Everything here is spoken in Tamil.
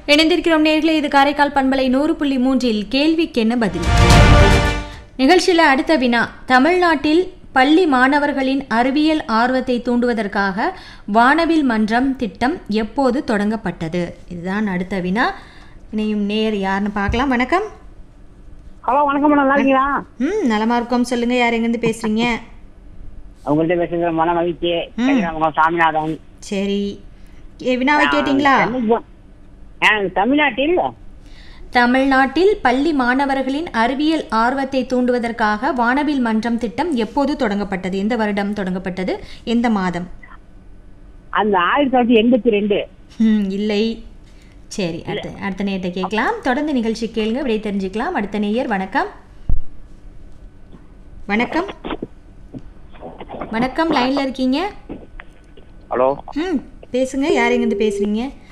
இணைந்திருக்கிறோம் நேர்களே இது காரைக்கால் பண்பலை நூறு புள்ளி மூன்றில் கேள்விக்கென்ன பதில் நிகழ்ச்சியில் அடுத்த வினா தமிழ்நாட்டில் பள்ளி மாணவர்களின் அறிவியல் ஆர்வத்தை தூண்டுவதற்காக வானவில் மன்றம் திட்டம் எப்போது தொடங்கப்பட்டது இதுதான் அடுத்த வினா இணையும் நேர் யாருன்னு பார்க்கலாம் வணக்கம் ஹலோ வணக்கம் மேடம் நல்லா இருக்கீங்களா ம் நலமா இருக்கோம் சொல்லுங்க யார் எங்கேருந்து பேசுறீங்க உங்கள்கிட்ட பேசுறது மன மகிழ்ச்சி கதிராமங்கலம் சாமிநாதன் சரி ஏ, வினாவை கேட்டிங்களா சென்னைக்கு போ- ஆ, தமிழ்நாட்டில் தமிழ்நாட்டில் பள்ளி மாணவர்களின் அறிவியல் ஆர்வத்தை தூண்டுவதற்காக வானவில் மன்றம் திட்டம் எப்போது தொடங்கப்பட்டது எந்த வருடம் தொடங்கப்பட்டது எந்த மாதம் அந்த ஆயிரத்தி தொள்ளாயிரத்தி எண்பத்தி ரெண்டு ம், இல்லை சரி அடுத்த அடுத்த நேயத்தை கேட்கலாம் தொடர்ந்து நிகழ்ச்சி கேளுங்க விடை தெரிஞ்சுக்கலாம் அடுத்த நேயர் வணக்கம் வணக்கம் வணக்கம் லைன்ல இருக்கீங்க ஹலோ ம் பேசுங்க யார் எங்கேருந்து பேசுறீங்க